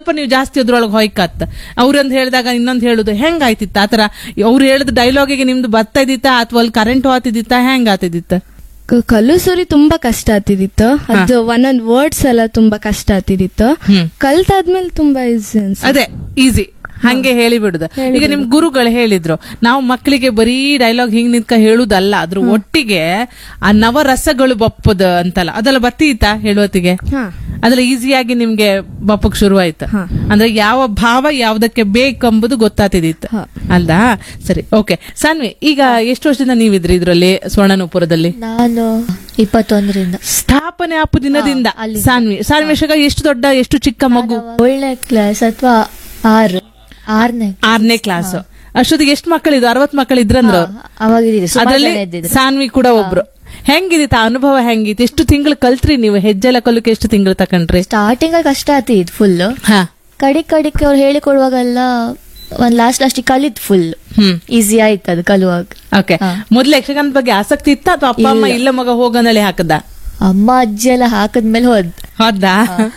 ಸ್ವಲ್ಪ ನೀವು ಜಾಸ್ತಿ ಅದ್ರೊಳಗೆ ಹೊಯ್ಕತ್ತ ಅವ್ರೊಂದ್ ಹೇಳಿದಾಗ ಇನ್ನೊಂದ್ ಹೇಳುದು ಹೆಂಗ್ ಆಯ್ತಿತ್ತ ಆತರ ಅವ್ರು ಹೇಳಿದ ಡೈಲಾಗಿಗೆ ನಿಮ್ದು ಬರ್ತಾ ಇದ್ದಿತ್ತ ಅಥವಾ ಅಲ್ಲಿ ಕರೆಂಟ್ ಹೋಗ್ತಿದ್ದಿತ್ತ ಹೆಂಗ್ ಆತಿದ್ದಿತ್ತ ಕ- ಕಲಿಸೋರಿ ತುಂಬಾ ಕಷ್ಟ ಆಗ್ತಿದಿತ್ತು ಅದು ಒಂದೊಂದ್ ವರ್ಡ್ಸ್ ಎಲ್ಲ ತುಂಬಾ ಕಷ್ಟ ಆಗ್ತಿದಿತ್ತು ಹ್ಮ್. ಕಲ್ತಾದ್ಮೇಲೆ ತುಂಬಾ ಈಸಿ ಅದೇ ಈಸಿ ಹಂಗೆ ಹೇಳಿ ಬಿಡುದ ಈಗ ನಿಮ್ ಗುರುಗಳು ಹೇಳಿದ್ರು ನಾವು ಮಕ್ಕಳಿಗೆ ಬರೀ ಡೈಲಾಗ್ ಹಿಂಗ್ ನಿಂತ್ಕ ಹೇಳುದಲ್ಲ ಅದ್ರ ಒಟ್ಟಿಗೆ ಆ ನವರಸಗಳು ಬಪ್ಪದ ಅಂತಲ್ಲ ಅದೆಲ್ಲ ಬರ್ತೀತಾ ಹೇಳುವತ್ತಿಗೆ ಹಾ ಅದ್ರಲ್ಲಿ ಈಸಿಯಾಗಿ ನಿಮ್ಗೆ ಬಪ್ಪಕ್ ಶುರು ಆಯ್ತು ಹಾ. ಅಂದ್ರೆ ಯಾವ ಭಾವ ಯಾವ್ದಕ್ಕೆ ಬೇಕೆಂಬುದು ಗೊತ್ತಾತಿದಿತ್ತು ಹಾ. ಅಲ್ದಾ ಸರಿ ಓಕೆ ಸಾನ್ವಿ ಈಗ ಎಷ್ಟು ವರ್ಷದಿಂದ ನೀವಿದ್ರಿ ಇದ್ರಲ್ಲಿ ಸ್ವರ್ಣನೂಪುರದಲ್ಲಿ ನಾನು ಇಪ್ಪತ್ತೊಂದರಿಂದ ಸ್ಥಾಪನೆ ಆಪು ದಿನದಿಂದ ಹಾ, ಅಲ್ಲಿಂದ. ಸಾನ್ವಿ ಸಾನ್ವೇಶಗ ಎಷ್ಟು ದೊಡ್ಡ ಎಷ್ಟು ಚಿಕ್ಕ ಮಗು ಒಳ್ಳೆ ಕ್ಲಾಸ್ ಅಥವಾ ಆರು ಆರನೇ ಆರನೇ ಕ್ಲಾಸ್ ಅಷ್ಟೊತ್ತಿಗೆ ಎಷ್ಟು ಮಕ್ಕಳಿದ್ರು ಅರವತ್ ಮಕ್ಕಳು ಇದ್ರಂದ್ರು ಅವಾಗ ಇದ್ದಿದ್ದು, ಸುಮಾರು ಅದ್ರಲ್ಲಿ ಜನ ಇದ್ದಿದ್ರು. ಸಾನ್ವಿ ಕೂಡ ಒಬ್ರು ಹೆಂಗಿದಿತ್ತ ಅನುಭವ ಹೆಂಗಿತ್ತು ಎಷ್ಟು ತಿಂಗಳು ಕಲ್ತ್ರಿ ನೀವು ಹೆಜ್ಜೆಲ್ಲ ಕಲಿಕೆ ಎಷ್ಟು ತಿಂಗಳು ತಕೊಂಡ್ರಿ ಸ್ಟಾರ್ಟಿಂಗ್ ಅಲ್ಲಿ ಕಷ್ಟ ಆತಿದ್ ಫುಲ್ ಹಾ ಕಡಿಕ್ ಕಡಿಕ್ ಅವ್ರು ಹೇಳಿಕೊಡುವಾಗೆಲ್ಲ ಒಂದ್ ಲಾಸ್ಟ್ ಲಾಸ್ಟ್ ಕಲಿತ್ ಫುಲ್ ಹ್ಮ್ ಈಸಿ ಆಯ್ತು ಅದು ಕಲುವಾಗ ಓಕೆ ಹಾ. ಮೊದ್ಲು ಯಕ್ಷಗಾನದ ಬಗ್ಗೆ ಆಸಕ್ತಿ ಇತ್ತ ಅಥವಾ ಅಪ್ಪ ಅಮ್ಮ ಇಲ್ಲ ಮಗ ಹೋಗಂದಳಿ ಹಾಕದ ಅಮ್ಮ ಅಜ್ಜಿ ಎಲ್ಲ ಹಾಕದ್ಮೇಲೆ ಹೋದ್ ಹೌದಾ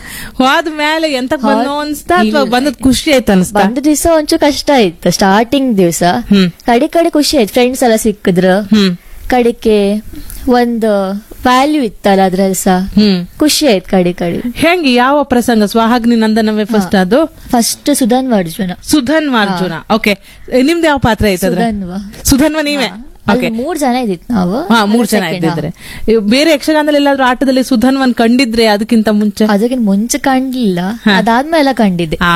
ಹೋದ ಮೇಲೆ ಎಂತಕ್ ಬಂದೋ ಅನ್ಸ್ತಾ ಅಥವಾ ಇಲ್ಲ. ಬಂದದ್ ಖುಷಿ ಆಯ್ತು ಅನ್ಸ್ತಾ ಬಂದ ದಿವಸ ಒಂಚೂರು ಕಷ್ಟ ಆಯ್ತು ಸ್ಟಾರ್ಟಿಂಗ್ ದಿವಸ ಹ್ಮ್ ಕಡಿ ಕಡೆ ಖುಷಿ ಆಯ್ತು ಫ್ರೆಂಡ್ಸ್ ಎಲ್ಲ ಸಿಕ್ಕಿದ್ರು ಹ್ಮ್ ಕಡಿಕೆ ಒಂದು ವ್ಯಾಲ್ಯೂ ಇತ್ತಲ್ಲ ಅದ್ರಲ್ಲಿ ಸಹ ಹ್ಮ್ ಖುಷಿ ಆಯ್ತು ಕಡಿ ಕಡಿ ಹೆಂಗೆ ಯಾವ ಪ್ರಸಂಗ ಸ್ವಾಹಾಗ್ನಿ ನಂದನವೇ ಫಸ್ಟ್ ಅದು ಫಸ್ಟ್ ಸುಧನ್ ಅರ್ಜುನ ಸುಧನ್ವ ಅರ್ಜುನ ಓಕೆ ನಿಮ್ದು ಯಾವ ಪಾತ್ರ ಐತೆ ಅದ್ರ ಸುಧನ್ವ ಸುಧನ್ವ ನೀವೇ ಅಲ್ಲಿ ಓಕೆ ಮೂರ್ ಜನ ಇದ್ದಿತ್ತು ನಾವು ಹಾ ಮೂರ್ ಜನ Second ಇದ್ದಿದ್ರೆ ಇವ್ ಬೇರೆ ಯಕ್ಷಗಾನದಲ್ಲಿ ಎಲ್ಲಾದ್ರೂ ಆಟದಲ್ಲಿ ಸುಧನ್ವನ್ ಕಂಡಿದ್ರೆ ಅದಕ್ಕಿಂತ ಮುಂಚೆ ಅದಕ್ಕಿಂತ ಮುಂಚೆ ಕಂಡ್ಲಿಲ್ಲ ಅದಾದ್ಮೇಲೆ ಕಂಡಿದ್ದೆ ಆ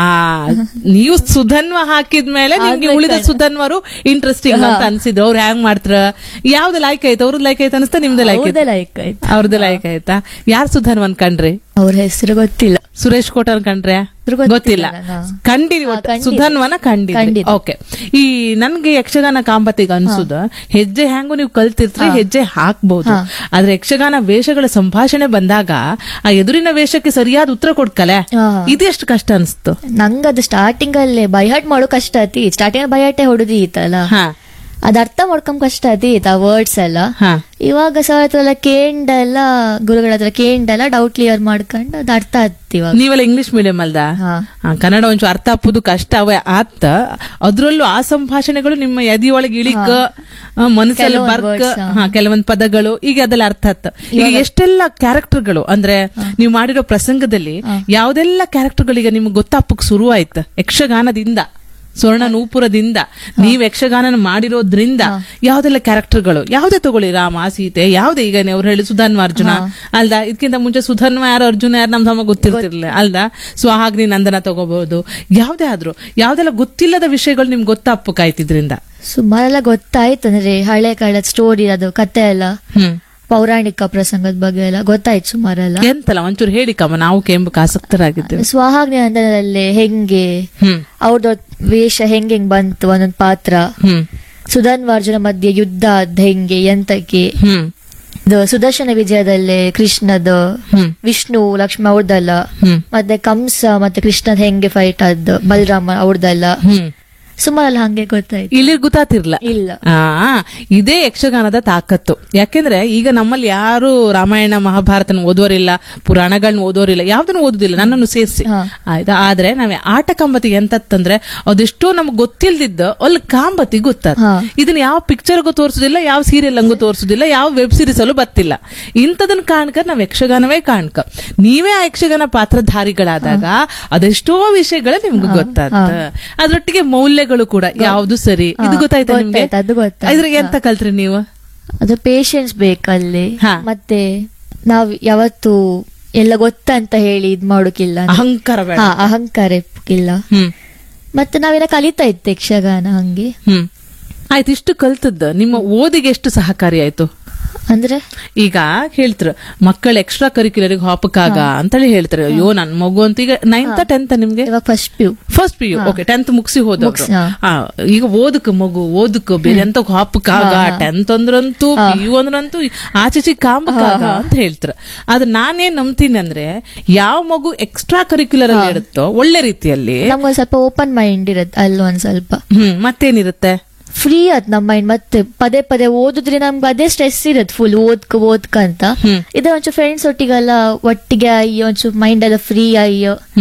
ನೀವು ಸುಧನ್ವ ಹಾಕಿದ್ಮೇಲೆ ನಿಮ್ಗೆ ಆದ್ಮೇಲೆ ಉಳಿದ ಕಂಡೆ. ಸುಧನ್ವರು ಇಂಟ್ರೆಸ್ಟಿಂಗ್ ಅಂತ ಅನ್ಸಿದ್ರು ಅವ್ರು ಹೆಂಗ್ ಮಾಡ್ತಾರ ಯಾವ್ದು ಲೈಕ್ ಆಯ್ತು ಅವ್ರದ್ದು ಲೈಕ್ ಆಯ್ತು ಅನಿಸ್ತಾ ನಿಮ್ದು ಲೈಕ್ ಅವ್ರದ್ದೇ ಲೈಕ್ ಆಯ್ತು ಅವ್ರದ್ದು ಲೈಕ್ ಆಯ್ತಾ ಯಾರ್ ಸುಧನ್ವನ್ ಕಂಡ್ರಿ ಅವ್ರ ಹೆಸರು ಗೊತ್ತಿಲ್ಲ ಸುರೇಶ್ ಕೋಟರ್ ಕಂಡ್ರೆ ಹೆಸ್ರು ಗೊತ್ತಿಲ್ಲ ಗೊತ್ತಿಲ್ಲ ಹಾ. ಕಂಡಿರಿ ಹಾ, ಒಟ್ಟು. ಕಂಡಿದೆ. ಸುಧನ್ವನ ಕಂಡಿದ್ರಿ ಕಂಡಿದೆ. ಓಕೆ ಈ ನನ್ಗೆ ಯಕ್ಷಗಾನ ಕಾಂಬತ್ತಿಗೆ ಅನ್ಸುದ ಹೆಜ್ಜೆ ಹೆಂಗು ನೀವು ಕಲ್ತಿರ್ತೀರಿ ಹೆಜ್ಜೆ ಹಾಕ್ಬಹುದು ಹಾ. ಆದ್ರೆ ಯಕ್ಷಗಾನ ವೇಷಗಳ ಸಂಭಾಷಣೆ ಬಂದಾಗ ಆ ಎದುರಿನ ವೇಷಕ್ಕೆ ಸರಿಯಾದ ಉತ್ತರ ಕೊಡ್ಕಲೆ ಹಾ. ಇದು ಎಷ್ಟು ಕಷ್ಟ ಅನ್ಸ್ತು ನಂಗದು ಸ್ಟಾರ್ಟಿಂಗ್ ಅಲ್ಲೇ ಬೈಹಾಟ್ ಮಾಡೋ ಕಷ್ಟ ಆತಿ ಸ್ಟಾರ್ಟಿಂಗ್ ಬೈಹಾಟೆ ಹೊಡೆದಿತ್ತಲ್ಲ ಹಾ ಅದ್ ಅರ್ಥ ಮಾಡ್ಕೊಂಡ್ ಕಷ್ಟ ಆತಿತ್ ಆ ವರ್ಡ್ಸ್ ಎಲ್ಲ ಹಾ ಇವಾಗ ಸರ್ ಹತ್ರ ಎಲ್ಲ ಕೇಂಡೆಲ್ಲ ಗುರುಗಳ ಹತ್ರ ಕೇಂಡೆಲ್ಲ ಡೌಟ್ ಕ್ಲಿಯರ್ ಮಾಡ್ಕೊಂಡು ಅದ್ ಅರ್ಥ ಆತ್ ಇವಾಗ ನೀವೆಲ್ಲ ಇಂಗ್ಲಿಷ್ ಮೀಡಿಯಂ ಅಲ್ದಾ ಹಾ. ಆ, ಕನ್ನಡ ಒಂಚೂರು ಅರ್ಥ ಅಪ್ಪುದು ಕಷ್ಟ ಅವೇ ಆತ ಅದ್ರಲ್ಲೂ ಆ ಸಂಭಾಷಣೆಗಳು ನಿಮ್ಮ ಎದಿಯೊಳಗೆ ಇಳಿಕ ಆ, ಮನಸ್ಸಲ್ಲಿ ಕೆಲವೊಂದ್ ಬರ್ಕ words, ಹಾ. ಹಾ ಕೆಲವೊಂದ್ ಪದಗಳು ಈಗ ಅದೆಲ್ಲ ಅರ್ಥ ಆತ ಈಗ ಎಷ್ಟೆಲ್ಲ ಕ್ಯಾರೆಕ್ಟರ್ಗಳು ಅಂದ್ರೆ ನೀವು ಮಾಡಿರೋ ಪ್ರಸಂಗದಲ್ಲಿ ಯಾವ್ದೆಲ್ಲ ಕ್ಯಾರೆಕ್ಟರ್ಗಳಿಗೆ ನಿಮ್ಗೆ ಗೊತ್ತಾಪಕ್ ಶುರು ಆಯ್ತು ಯಕ್ಷಗಾನದಿಂದ ಸ್ವರ್ಣ ನೂಪುರದಿಂದ ನೀವ್ ಯಕ್ಷಗಾನ ಮಾಡಿರೋದ್ರಿಂದ ಯಾವ್ದೆಲ್ಲ ಕ್ಯಾರೆಕ್ಟರ್ಗಳು ಯಾವ್ದೇ ತಗೊಳ್ಳಿ ರಾಮ ಸೀತೆ ಯಾವ್ದೇ ಈಗ ಅವ್ರು ಹೇಳಿ ಸುಧನ್ವ ಅರ್ಜುನ ಅಲ್ದಾ ಇದಕ್ಕಿಂತ ಮುಂಚೆ ಸುಧನ್ವ ಯಾರು ಅರ್ಜುನ ಯಾರು ನಮ್ ತಮ್ಮ ಗೊತ್ತಿರ್ತಿರ್ಲಿಲ್ಲ ಅಲ್ದಾ ಸ್ವಾಹಾಗ್ನಿ ನಂದನ ತಗೋಬಹುದು ಯಾವ್ದೇ ಆದ್ರೂ ಯಾವ್ದೆಲ್ಲ ಗೊತ್ತಿಲ್ಲದ ವಿಷಯಗಳು ನಿಮ್ಗೆ ಗೊತ್ತಾಪಕ್ಕಾಯ್ತಿದ್ರಿಂದ ಸುಮಾರೆಲ್ಲ ಗೊತ್ತಾಯ್ತು ಅಂದ್ರೆ ಹಳೆ ಕಾಲದ ಸ್ಟೋರಿ ಅದು ಕತೆ ಎಲ್ಲ ಹ್ಮ್ ಪೌರಾಣಿಕ ಪ್ರಸಂಗದ ಬಗ್ಗೆ ಎಲ್ಲ ಗೊತ್ತಾಯ್ತು ಸುಮಾರೆಲ್ಲ ಎಂತಲ್ಲ ಒಂಚೂರು ಹೇಳಿ ಕಮ್ಮ ನಾವು ಕೆಂಬಕ್ಕೆ ಆಸಕ್ತರಾಗಿದ್ದೇವೆ ಸ್ವಹಾಗ್ನಿ ಅಂದರಲ್ಲಿ ಹೆಂಗೆ ಹ್ಮ್ ಅವ್ರದ್ದು ವೇಷ ಹೆಂಗ್ ಹೆಂಗ್ ಬಂತು ಒಂದೊಂದ್ ಪಾತ್ರ ಹ್ಮ್ ಸುಧನ್ವಾರ್ಜುನ ಮಧ್ಯೆ ಯುದ್ಧ ಅದ್ ಹೆಂಗೆ ಎಂತಕ್ಕೆ ಹ್ಮ್ ಇದು ಸುದರ್ಶನ ವಿಜಯದಲ್ಲಿ ಕೃಷ್ಣದ ಹ್ಮ್ ವಿಷ್ಣು ಲಕ್ಷ್ಮಿ ಅವ್ರದ್ದಲ್ಲ ಹ್ಮ್ ಮತ್ತೆ ಕಂಸ ಮತ್ತೆ ಕೃಷ್ಣದ ಹೆಂಗೆ ಫೈಟ್ ಆದ್ದು ಬಲರಾಮ ಅವ್ರದ್ದಲ್ಲ ಹ್ಮ್ ಸುಮಾರಲ್ಲ ಹಂಗೆ ಗೊತ್ತಾಯ್ತು ಇಲ್ಲಿ ಗೊತ್ತಾತಿರ್ಲ ಇಲ್ಲ ಆ ಇದೇ ಯಕ್ಷಗಾನದ ತಾಕತ್ತು ಯಾಕೆಂದ್ರೆ ಈಗ ನಮ್ಮಲ್ಲಿ ಯಾರು ರಾಮಾಯಣ ಮಹಾಭಾರತನ ಓದೋರಿಲ್ಲ ಪುರಾಣಗಳನ್ನ ಓದೋರಿಲ್ಲ ಯಾವ್ದನ್ನು ಓದುದಿಲ್ಲ ನನ್ನನ್ನು ಸೇರಿಸಿ ಹಾ. ಆಯ್ತಾ ಆದ್ರೆ ನಾವೇ ಆಟ ಕಾಂಬತಿಗೆ ಎಂತಂದ್ರೆ ಅದೆಷ್ಟೋ ನಮ್ಗೆ ಗೊತ್ತಿಲ್ದಿದ್ದ ಅಲ್ಲಿ ಕಾಂಬತಿ ಗೊತ್ತಾದ ಹಾ. ಇದನ್ನ ಯಾವ ಪಿಕ್ಚರ್ಗೂ ತೋರಿಸುದಿಲ್ಲ ಯಾವ ಸೀರಿಯಲ್ ಹಂಗೂ ತೋರಿಸುದಿಲ್ಲ ಯಾವ ವೆಬ್ ಸೀರೀಸ್ ಅಲ್ಲೂ ಬರ್ತಿಲ್ಲ ಇಂಥದನ್ನ ಕಾಣ್ಕ ನಾವ್ ಯಕ್ಷಗಾನವೇ ಕಾಣ್ಕ ನೀವೇ ಆ ಯಕ್ಷಗಾನ ಪಾತ್ರಧಾರಿಗಳಾದಾಗ ಅದೆಷ್ಟೋ ವಿಷಯಗಳ ನಿಮ್ಗೆ ಗೊತ್ತಾದ ಅದ್ರೊಟ್ಟಿಗೆ ಮೌಲ್ಯಗಳು ಕೂಡ ಯಾವ್ದು ಸರಿ ಇದು ಹಾ, ಗೊತ್ತಾಯ್ತಾ ನಿಮ್ಗೆ ಗೊತ್ತಾಯ್ತು, ಅದು ಗೊತ್ತಾಯ್ತು. ಇದ್ರಾಗ ಎಂತ ಕಲ್ತ್ರಿ ನೀವು ಅದು ಪೇಶನ್ಸ್ ಬೇಕಲ್ಲಿ ಹಾ. ಮತ್ತೆ ನಾವ್ ಯಾವತ್ತು ಎಲ್ಲ ಗೊತ್ತಂತ ಹೇಳಿ ಇದ್ ಮಾಡೋಕಿಲ್ಲ ಅಹಂಕಾರ ಬೇಡ ಹಾ ಅಹಂಕಾರ ಇಲ್ಲ ಹ್ಮ್ ಮತ್ತೆ ನಾವೆಲ್ಲ ಕಲಿತಾ ಇತ್ತು ಯಕ್ಷಗಾನ ಹಂಗೆ ಹ್ಮ್ ಆಯ್ತು ಇಷ್ಟು ಕಲ್ತದ್ದು ನಿಮ್ಮ ಓದಿಗೆ ಎಷ್ಟು ಸಹಕಾರಿ ಆಯ್ತು ಅಂದ್ರೆ ಈಗ ಹೇಳ್ತಾರೆ ಮಕ್ಕಳು ಎಕ್ಸ್ಟ್ರಾ ಕರಿಕ್ಯುಲರ್ಗೆ ಹಾಪಕ್ಕಾಗ ಅಂತೇಳಿ ಹೇಳ್ತಾರೆ ಅಯ್ಯೋ ನನ್ ಮಗು ಅಂತ ಈಗ ನೈನ್ತ್ ಟೆಂತ್ ನಿಮ್ಗೆ ಇವಾಗ ಫಸ್ಟ್ ಪ್ಯೂ first P U okay tenth ಮುಗಿಸಿ ಹೋದವ್ರು ಮುಗ್ಸಿ, ಹಾ. ಆ, ಈಗ ಓದಕ್ ಮಗು ಓದಕ್ ಬೇರೆ ಅಂತ ಹಾಪಕ್ಕಾಗ ಟೆಂತ್ ಅಂದ್ರಂತೂ ಪಿ ಯು ಅಂದ್ರಂತೂ ಆಚೆಚಿ ಕಾಂಬಕ್ಕಾಗ ಅಂತ ಹೇಳ್ತಾರೆ ಆದ್ರೆ ನಾನೇನ್ ನಂಬ್ತೀನಿ ಅಂದ್ರೆ ಯಾವ ಮಗು ಎಕ್ಸ್ಟ್ರಾ ಕರಿಕ್ಯುಲರ್ ಅಲ್ಲಿ ಇರುತ್ತೋ ಒಳ್ಳೆ ರೀತಿಯಲ್ಲಿ ನಮ್ಗೊಂದ್ ಸ್ವಲ್ಪ ಓಪನ್ ಮೈಂಡ್ ಇರತ್ತೆ ಅಲ್ಲೊಂದ್ ಸ್ವಲ್ಪ ಹ್ಮ್ ಮತ್ತೇನಿರುತ್ತೆ ಫ್ರೀ ಆತ್ ನಮ್ಮ ಮೈಂಡ್ ಮತ್ತೆ ಪದೇ ಪದೇ ಓದಿದ್ರೆ ನಮ್ಗೆ ಅದೇ ಸ್ಟ್ರೆಸ್ ಇರತ್ತೆ ಫುಲ್ ಓದ್ಕ ಓದ್ಕ ಅಂತ ಹ್ಮ್. ಇದ್ರ ಒಂಚೂರು ಫ್ರೆಂಡ್ಸ್ ಒಟ್ಟಿಗೆಲ್ಲ ಒಟ್ಟಿಗೆ ಆಗಿ ಒಂಚೂರು ಮೈಂಡ್ ಎಲ್ಲ ಫ್ರೀ ಆಗಿ ಹ್ಮ್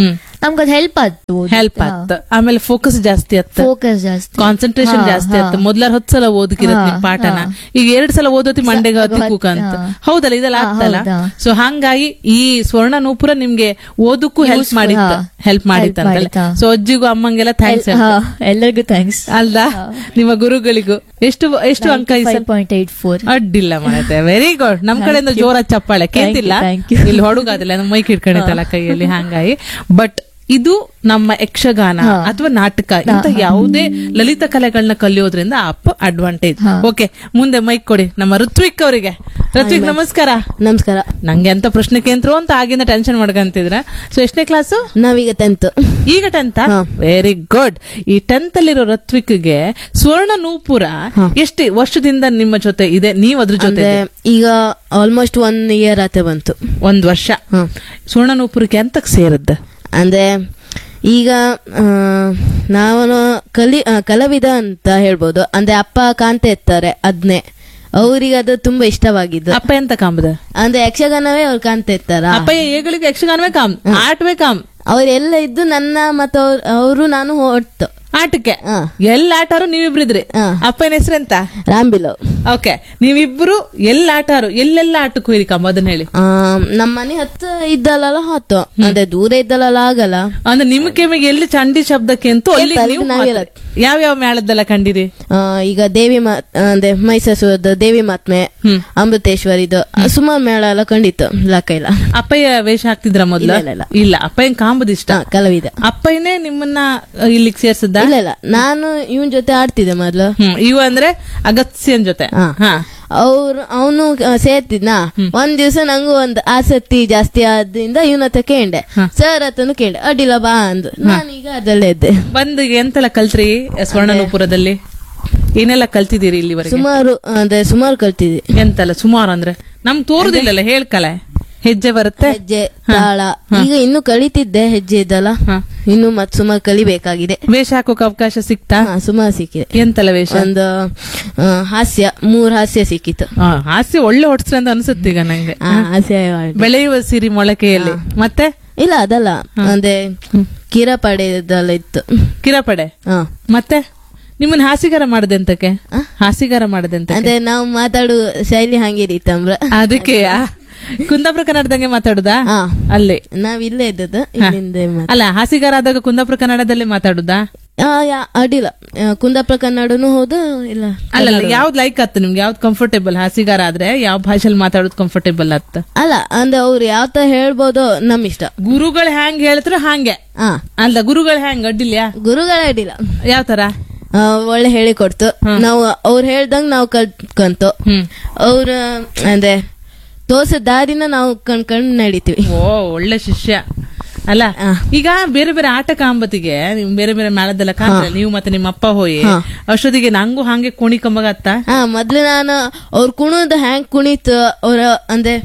ನಮ್ಗದ್ ಹೆಲ್ಪ್ ಆಯ್ತು ಹೆಲ್ಪ್ ಆತ್ ಆಮೇಲೆ ಫೋಕಸ್ ಜಾಸ್ತಿ ಆತ್ ಫೋಕಸ್ ಜಾಸ್ತಿ ಕಾನ್ಸಂಟ್ರೇಷನ್ ಹಾ, ಜಾಸ್ತಿ ಆತ್ ಹಾ. ಮೊದ್ಲಾರ ಹತ್ತು ಸಲ ಓದಕಿರತ್ ಹಾ, ನಿಮ್ ಪಾಠನ ಹಾ. ಈಗ ಎರಡ್ ಸಲ ಓದೋತಿ ಮಂಡೆಗೆ ಹತ್ತಿ ಹತ್- ಕೂಕಂತ ಹಾ. ಹೌದಲ್ಲ ಇದೆಲ್ಲ ಹಾ, ಆಗ್ತಲ್ಲ ಹೌದಾ. ಸೊ ಹಂಗಾಗಿ ಈ ಸ್ವರ್ಣ ನೂಪುರ ನಿಮ್ಗೆ ಓದಕ್ಕೂ ಹೆಲ್ಪ್ Useful, ಮಾಡಿತ್ತ ಹಾ. ಹೆಲ್ಪ್ ಮಾಡಿತ್ತ Help ಮಾಡಿತ್ತ. ಸೊ ಅಜ್ಜಿಗೂ ಅಮ್ಮಂಗೆಲ್ಲ ಥ್ಯಾಂಕ್ಸ್ ಹಾ, ಎಲ್ಲರಿಗೂ ಥ್ಯಾಂಕ್ಸ್ ಅಲ್ದ ನಿಮ್ಮ ಗುರುಗಳಿಗೂ ಎಷ್ಟು ಎಷ್ಟು ಅಂಕ ಈ ಫೈವ್ ಸಲ? ಪಾಯಿಂಟ್ ಏಟ್ ಫೋರ್ ಅಡ್ಡಿಲ್ಲ ಮಾಡತ್ತೆ ವೆರಿ ಗುಡ್ ನಮ್ ಕಡೆಯಿಂದ ಜೋರ ಚಪ್ಪಾಳೆ ಕೇಳ್ತಿಲ್ಲ thank you. ಇಲ್ಲಿ ಹೊಡುಗಾದಿಲ್ಲ ನಮ್ಮ ಮೈಕ್ ಹಿಡ್ಕೊಂಡಿತ್ತಲ್ಲ ಕೈಯಲ್ಲಿ ಹಂಗಾಗಿ ಬಟ್ ಇದು ನಮ್ಮ ಯಕ್ಷಗಾನ ಹಾ. ಅಥವಾ ನಾಟಕ ಇಂತ ಯಾವುದೇ ಲಲಿತ ಕಲೆಗಳನ್ನ ಕಲಿಯೋದ್ರಿಂದ ಅಪ್ ಅಡ್ವಾಂಟೇಜ್ ಹಾ. ಓಕೆ ಮುಂದೆ ಮೈಕ್ ಕೊಡಿ ನಮ್ಮ ಋತ್ವಿಕ್ ಅವರಿಗೆ ಋತ್ವಿಕ್ ನಮಸ್ಕಾರ ನಮಸ್ಕಾರ ನಂಗೆ ಎಂತ ಪ್ರಶ್ನೆ ಕೇಂದ್ರ ಅಂತ ಆಗಿಂದ ಟೆನ್ಷನ್ ಮಾಡ್ಕಂತಿದ್ರ ಸೊ ಎಷ್ಟನೇ ಕ್ಲಾಸು ನಾವೀಗ ಟೆಂತ್ ಈಗ ಟೆಂತ್ ಹಾ. ವೆರಿ ಗುಡ್ ಈ ಟೆಂತ್ ಅಲ್ಲಿರೋ ಋತ್ವಿಕ್ಗೆ ಸ್ವರ್ಣ ನೂಪುರ ಹಾ. ಎಷ್ಟು ವರ್ಷದಿಂದ ನಿಮ್ಮ ಜೊತೆ ಇದೆ ನೀವ್ ಅದ್ರ ಜೊತೆ ಅಂದ್ರೆ ಈಗ ಆಲ್ಮೋಸ್ಟ್ ಒನ್ ಇಯರ್ ಆತೆ ಬಂತು ಒಂದ್ ವರ್ಷ ಹ. ಸ್ವರ್ಣ ನೂಪುರಕ್ಕೆ ಎಂತಕ್ ಸೇರದ್ದ ಅಂದ್ರೆ ಈಗ ಆ, ನಾನು ಕಲಿ ಆ, ಕಲಾವಿದ ಅಂತ ಹೇಳ್ಬೋದು ಅಂದ್ರೆ ಅಪ್ಪ ಕಾಂತ ಇರ್ತಾರೆ ಅದ್ನೇ ಅವ್ರಿಗೆ ಅದು ತುಂಬಾ ಇಷ್ಟವಾಗಿದ್ದು ಅಪ್ಪ ಎಂತ ಕಾಂಬದ ಅಂದ್ರೆ ಯಕ್ಷಗಾನವೇ ಅವ್ರು ಕಾಣ್ತಾ ಇರ್ತಾರ ಅಪ್ಪ ಏಗಳಿಗೆ ಯಕ್ಷಗಾನವೇ ಕಾಮ್ ಆಟವೇ ಕಾಮ್ ಅವರೆಲ್ಲ ಇದ್ದು ನನ್ನ ಮತ್ತು ಅವರು ನಾನು ಹೊಟ್ಟು ಆಟಕ್ಕೆ ಹಾ. ಎಲ್ಲ ಆಟಾರು ನೀವಿಬ್ರಿದ್ರಿ ಹಾ. ಅಪ್ಪನ ಹೆಸರೆಂತ ರಾಂಬಿಲವ್ ಓಕೆ ನೀವಿಬ್ರು ಎಲ್ಲ ಆಟಾರು ಎಲ್ಲೆಲ್ಲ ಆಟಕ್ಕೆ ಹೋಯ್ರಿ ಕಾಮ್ ಅದನ್ನ ಹೇಳಿ ಆ, ನಮ್ಮ ಮನೆ ಹತ್ತು ಇದ್ದಲ್ಲ ಹೊತ್ತು ಅಂದ್ರೆ ದೂರ ಇದ್ದಲ್ಲ ಆಗಲ್ಲ ಅಂದ್ರೆ ನಿಮ್ ಕೆಮ್ಮಿಗೆ ಎಲ್ಲಿ ಚಂಡಿ ಶಬ್ದಕ್ಕೆ ಅಂತೂ ಅಲ್ಲಿ ಅಲ್ಲಿ ನೀವು ನಾವೆಲ್ಲ- ಯಾವ ಯಾವ ಮೇಳದ್ದೆಲ್ಲ ಕಂಡಿರಿ ಆ, ಈಗ ದೇವಿ ಮಾ ಅಂದ್ರೆ ಮೈಸೂರದ ದೇವಿ ಮಾತ್ಮೆ ಹ್ಮ್. ಅಮೃತೇಶ್ವರಿದು ಸುಮಾರು ಮೇಳ ಎಲ್ಲ ಕಂಡಿತ್ತು ಲೆಕ್ಕ ಇಲ್ಲ ಅಪ್ಪಯ್ಯ ವೇಷ ಹಾಕ್ತಿದ್ರ ಮೊದ್ಲು ಇಲ್ಲ, ಇಲ್ಲ, ಇಲ್ಲ. ಇಲ್ಲ ಅಪ್ಪಯ್ಯನ್ ಕಾಂಬದ್ ಇಷ್ಟ ಹಾ, ಕಲಾವಿದ ಅಪ್ಪಯ್ಯನೇ ನಿಮ್ಮನ್ನ ಅಹ್, ಇಲ್ಲಿಗೆ ಸೇರ್ಸದ್ದ ಇಲ್ಲ ಇಲ್ಲ ನಾನು ಇವನ್ ಜೊತೆ ಆಡ್ತಿದ್ದೆ ಮೊದ್ಲು ಹ್ಮ್ ಇವ ಅಂದ್ರೆ ಅಗತ್ಯನ್ ಜೊತೆ ಹಾ. ಹಾ ಅವ್ರು ಅವನು ಸೇರ್ತಿದ್ನ ಒಂದ್ ದಿವ್ಸ ನಂಗೂ ಒಂದ್ ಆಸಕ್ತಿ ಜಾಸ್ತಿ ಆದ್ರಿಂದ ಇವನ ಹತ್ರ ಕೇಂಡೆ ಸರ್ ಹತ್ರನು ಕೇಂಡೆ ಅಡ್ಡಿಲ್ಲ ಬಾ ಅಂದು ನಾನೀಗ ಅದಲ್ಲೇ ಇದ್ದೆ ಬಂದು ಈಗ ಎಂತೆಲ್ಲ ಕಲ್ತ್ರಿ ಸ್ವರ್ಣನೂಪುರದಲ್ಲಿ ಏನೆಲ್ಲ ಕಲ್ತಿದ್ದೀರಿ ಇಲ್ಲಿವರೆಗೆ ಸುಮಾರು ಅಂದ್ರೆ ಸುಮಾರು ಕಲ್ತಿದ್ದೆ ಎಂತಲ್ಲ ಸುಮಾರು ಅಂದ್ರೆ ನಮ್ ತೋರುದಿಲ್ಲಲ್ಲ ಹೇಳ್ಕಲೆ ಹೆಜ್ಜೆ ಬರುತ್ತೆ ಹೆಜ್ಜೆ ತಾಳ ಈಗ ಇನ್ನು ಕಲಿತಿದ್ದೆ ಹೆಜ್ಜೆ ಇದ್ದಲ್ಲ ಹಾ. ಇನ್ನು ಮತ್ ಸುಮಾರು ಕಲಿಬೇಕಾಗಿದೆ ವೇಷ ಹಾಕೋಕ್ ಅವಕಾಶ ಸಿಕ್ತಾ ಹಾ, ಸುಮಾರು ಸಿಕ್ಕಿದೆ ಎಂತಲ್ಲ ವೇಷ ಒಂದು ಆ, ಹಾಸ್ಯ ಮೂರ್ ಹಾಸ್ಯ ಸಿಕ್ಕಿತ್ತು ಆ, ಹಾಸ್ಯ ಒಳ್ಳೆ ಹೊಡ್ಸ್ರಿ ಅಂತ ಅನ್ಸುತ್ತೆ ಈಗ ನಂಗೆ ಆ, ಹಾಸ್ಯ ಮಾಡಿ- ಬೆಳೆಯುವ ಸಿರಿ ಮೊಳಕೆಯಲ್ಲಿ ಮತ್ತೆ ಇಲ್ಲ ಅದಲ್ಲ ಅಂದ್ರೆ ಕಿರಪಡೆದೆಲ್ಲ ಇತ್ತು ಕಿರಪಡೆ ಹಾ. ಮತ್ತೆ ನಿಮ್ಮನ್ನ ಹಾಸಿಗಾರ ಮಾಡದೆಂತಕ್ಕೆ ಹಾಸಿಗಾರ ಮಾಡದೆಂತ ಅಂದ್ರೆ ನಾವು ಮಾತಾಡುವ ಶೈಲಿ ಹಂಗಿರಿತ್ತು ಅಂಬ್ರ ಅದಕ್ಕೆ ಕುಂದಾಪುರ ಕನ್ನಡದಂಗೆ ಮಾತಾಡುದಾ ಹಾ. ಅಲ್ಲಿ ನಾವ್ ಇಲ್ಲೇ ಇದ್ದದ್ದು ಇಲ್ಲಿಂದ ಮಾತ್- ಅಲ್ಲ ಹಾಸಿಗಾರ ಆದಾಗ ಕುಂದಾಪುರ ಕನ್ನಡದಲ್ಲೇ ಮಾತಾಡುದಾ ಆ, ಯಾ- ಅಡ್ಡಿಲ್ಲ ಆ, ಕುಂದಾಪುರ ಕನ್ನಡನು ಹೌದು ಇಲ್ಲ ಅಲ್ಲ ಅಲ್ಲ ಯಾವ್ದ್ ಲೈಕ್ ಆತ್ ನಿಮ್ಗೆ ಯಾವ್ದ್ ಕಂಫರ್ಟೇಬಲ್ ಹಾಸಿಗಾರ ಆದ್ರೆ ಯಾವ ಭಾಷೆಲಿ ಮಾತಾಡೋದು ಕಂಫರ್ಟೇಬಲ್ ಆತ್ ಅಲ್ಲ ಅಂದ್ರೆ ಅವ್ರು ಯಾವ ತರ ಹೇಳ್ಬೋದು ನಮ್ ಇಷ್ಟ ಗುರುಗಳು ಹ್ಯಾಂಗ್ ಹೇಳ್ತಾರೋ ಹಾಂಗೆ ಹಾ ಅಲ್ಲ ಗುರುಗಳು ಹ್ಯಾಂಗ್ ಅಡ್ಡಿಲ್ಯಾ ಗುರುಗಳ ಅಡ್ಡಿಲ್ಲ ಯಾವ ತರ ಆ, ಒಳ್ಳೆ ಹೇಳಿಕೊಡ್ತು ನಾವು ಅವ್ರು ಹೇಳ್ದಂಗ್ ನಾವು ಕಲ್ತ್ಕಂತು ಹ್ಮ್ ಅವ್ರ ಅಂದ್ರೆ ತೋರ್ಸ ದಾರಿನ ನಾವು ಕಣ್ಕಂಡ್ ನಡಿತೀವಿ ಓ ಒಳ್ಳೆ ಶಿಷ್ಯ ಅಲ್ಲ ಆ. ಈಗ ಬೇರೆ ಬೇರೆ ಆಟ ಕಾಂಬತಿಗೆ ನಿಮ್ ಬೇರೆ ಬೇರೆ ಮೇಳದೆಲ್ಲ ಕಾಣ್ತಾರೆ ನೀವು ಮತ್ತೆ ನಿಮ್ಮ ಅಪ್ಪ ಹೋಯಿ ಅಷ್ಟೊತ್ತಿಗೆ ನಂಗೂ ಹಾಗೆ ಕೋಣಿ ಕಂಬಗತ್ತ ಹಾ ಮೊದ್ಲು ನಾನು ಅವ್ರ ಕುಣಿದ ಹ್ಯಾಂಗ್ ಕುಣಿತು ಅವ್ರ ಅಂದ್ರೆ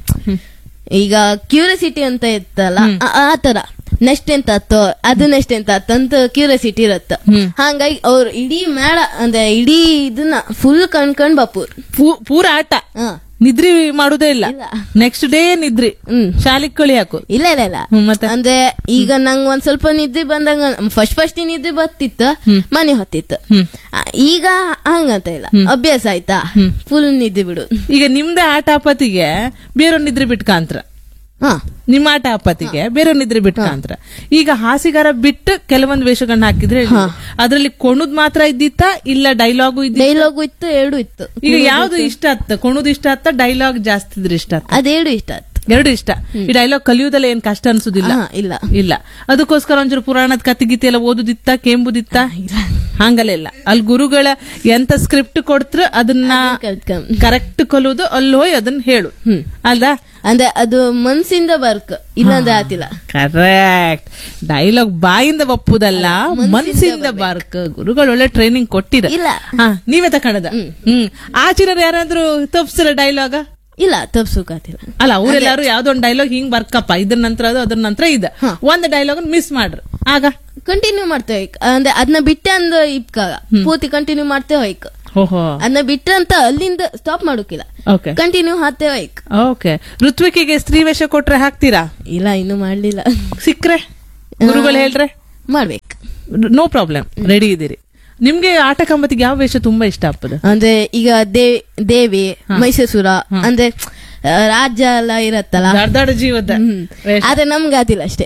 ಈಗ ಕ್ಯೂರಿಯಾಸಿಟಿ ಅಂತ ಇತ್ತಲ್ಲ ಆ- ಆ ತರ ನೆಕ್ಸ್ಟ್ ಎಂತ ಆತೋ ಅದು ನೆಕ್ಸ್ಟ್ ಎಂತ ಆತ ಅಂತ ಕ್ಯೂರಿಯಾಸಿಟಿ ಇರತ್ತ ಹಂಗಾಗಿ ಅವ್ರು ಇಡೀ ಮೇಳ ಅಂದ್ರೆ ಇಡೀ ಇದನ್ನ ಫುಲ್ ಕಣ್ಕಂಡ್ ಬಾಪೂರ್ ಪೂ- ಪೂರ ಆಟ ಹಾ ನಿದ್ರಿ ಮಾಡುದೇ ಇಲ್ಲ ಇಲ್ಲ. ನೆಕ್ಸ್ಟ್ ಡೇ ನಿದ್ರಿ ಹ್ಮ್. ಶಾಲಿಗ್ ಕಳಿ ಹಾಕು ಇಲ್ಲ ಇಲ್ಲ ಇಲ್ಲ ಹ್ಮ್, ಮತ್ತೆ ಅಂದ್ರೆ ಈಗ ನಂಗ್ ಒಂದ್ ಸ್ವಲ್ಪ ನಿದ್ದೆ ಬಂದಂಗ ಫಸ್ಟ್ ಫಸ್ಟ್ ನಿದ್ದೆ ಬರ್ತಿತ್ತು ಮನೆ ಹೊತ್ತಿತ್ತು ಹ್ಮ್. ಆ, ಈಗ ಹಂಗಂತ ಇಲ್ಲ ಅಭ್ಯಾಸ ಆಯ್ತಾ ಫುಲ್ ನಿದ್ದೆ ಬಿಡು ಈಗ ನಿಮ್ದೇ ಆಟ ಆಪತ್ತಿಗೆ ಬೇರೆ ನಿದ್ರೆ ಬಿಟ್ಕಾಂತ್ರ ಹಾ ನಿಮ್ಮ ಆಟ ಆಪತ್ತಿಗೆ ಬೇರೆ ನಿದ್ರೆ ಬಿಟ್ಕಾಂತ್ರ ಈಗ ಹಾಸಿಗಾರ ಬಿಟ್ಟು ಕೆಲವೊಂದು ವೇಷಗಳನ್ನ ಹಾಕಿದ್ರೆ ಹೇಳಿ. ಅದ್ರಲ್ಲಿ ಕೊಣುದ್ ಮಾತ್ರ ಇದ್ದಿತ್ತ ಇಲ್ಲ ಡೈಲಾಗು ಇದ್ದಿ ಡೈಲಾಗು ಇತ್ತು ಎರಡು ಇತ್ತು ಈಗ ಯಾವ್ದು ಇಷ್ಟ ಆತ್ತ ಕೊಣುದ್ ಇಷ್ಟ ಆತ್ತ ಡೈಲಾಗ್ ಜಾಸ್ತಿ ಇದ್ರೆ ಇಷ್ಟ ಆತ್ತ ಅದೆರಡು ಇಷ್ಟ ಆಯ್ತು ಎರಡು ಇಷ್ಟ ಈ ಡೈಲಾಗ್ ಕಲಿಯುವುದಲ್ಲ ಏನ್ ಕಷ್ಟ ಅನ್ಸುದಿಲ್ಲ ಹಾ, ಇಲ್ಲ ಇಲ್ಲ ಅದಕ್ಕೋಸ್ಕರ ಒಂಚೂರು ಪುರಾಣದ ಕತೆ ಗೀತೆ ಎಲ್ಲ ಓದುದಿತ್ತ ಕೆಂಬುದಿತ್ತ ಹಂಗಲ್ಲ ಇಲ್ಲ ಅಲ್ಲಿ ಗುರುಗಳ ಎಂತ ಸ್ಕ್ರಿಪ್ಟ್ ಕೊಡ್ತ್ರ ಅದನ್ನ ಕಲ್ತ್ಕೊಂಡ್ ಕರೆಕ್ಟ್ ಕಲಿಯೋದು ಅಲ್ಲಿ ಹೋಗಿ ಅದನ್ನ ಹೇಳು ಅಲ್ದಾ ಅಂದ್ರೆ ಅದು ಮನ್ಸಿಂದ ಬರ್ಕ್ ಇಲ್ಲಾಂದ್ರೆ ಆತಿಲ್ಲ ಕರೆಕ್ಟ್ ಡೈಲಾಗ್ ಬಾಯಿಂದ ಒಪ್ಪುದಲ್ಲ ಮನ್ಸಿಂದ ಬಾರ್ಕ್ ಗುರುಗಳು ಒಳ್ಳೆ ಟ್ರೈನಿಂಗ್ ಕೊಟ್ಟಿರ ಇಲ್ಲ. ಹಾ ನೀವೇ ತಕೊಂಡದ ಹ್ಮ್ ಆಚಿನರು ಯಾರಾದ್ರೂ ತಪ್ಸಿರ ಡೈಲಾಗ ಇಲ್ಲ ತಪ್ಸುಕಾತಿಲ್ಲ ಅಲ್ಲ ಅವರೆಲ್ಲಾರು ಯಾವ್ದೊಂದ್ ಡೈಲಾಗ್ ಹಿಂಗ್ ಬರ್ಕಪ್ಪ ಇದ್ರ ನಂತರ ಅದು ಅದ್ರ ನಂತರ ಇದ ಒಂದ್ ಡೈಲಾಗ್ ಮಿಸ್ ಮಾಡ್ರು ಆಗ ಕಂಟಿನ್ಯೂ ಮಾಡ್ತೇವೆ ಅಂದ್ರೆ ಅದನ್ನ ಬಿಟ್ಟೆ ಅಂದ ಇಪ್ಕಾಗ ಪೂರ್ತಿ ಕಂಟಿನ್ಯೂ ಮಾಡ್ತೇವೆ ಹೋಯ್ಕ್ ಓಹೋ ಅದನ್ನ ಬಿಟ್ರೆ ಅಂತ ಅಲ್ಲಿಂದ ಸ್ಟಾಪ್ ಮಾಡೋಕಿಲ್ಲ ಓಕೆ ಕಂಟಿನ್ಯೂ ಹಾಕ್ತೇವೆ ಹೋಯ್ಕ್ ಓಕೆ ಋತ್ವಿಕಿಗೆ ಸ್ತ್ರೀ ವೇಷ ಕೊಟ್ರೆ ಹಾಕ್ತೀರಾ ಇಲ್ಲ ಇನ್ನು ಮಾಡ್ಲಿಲ್ಲ ಸಿಕ್ರೆ ಗುರುಗಳು ಹೇಳ್ರೆ ಮಾಡ್ಬೇಕು ನೋ ಪ್ರಾಬ್ಲಮ್ ರೆಡಿ ಇದ್ದೀರಿ ನಿಮ್ಗೆ ಆಟ ಕಂಬತ್ತಿಗೆ ಯಾವ ವೇಷ ತುಂಬಾ ಇಷ್ಟ ಆಗ್ತದೆ ಅಂದ್ರೆ ಈಗ ದೇ ದೇವಿ ಮೈಸೂರ ಅಂದ್ರೆ ಆ, ರಾಜ್ಯ ಎಲ್ಲ ಇರತ್ತಲ್ಲ ದಡ್ದಾಡ ಜೀವದ ಹ್ಮ್. ಆದ್ರೆ ನಮ್ಗೆ ಆತಿಲ್ಲ ಅಷ್ಟೇ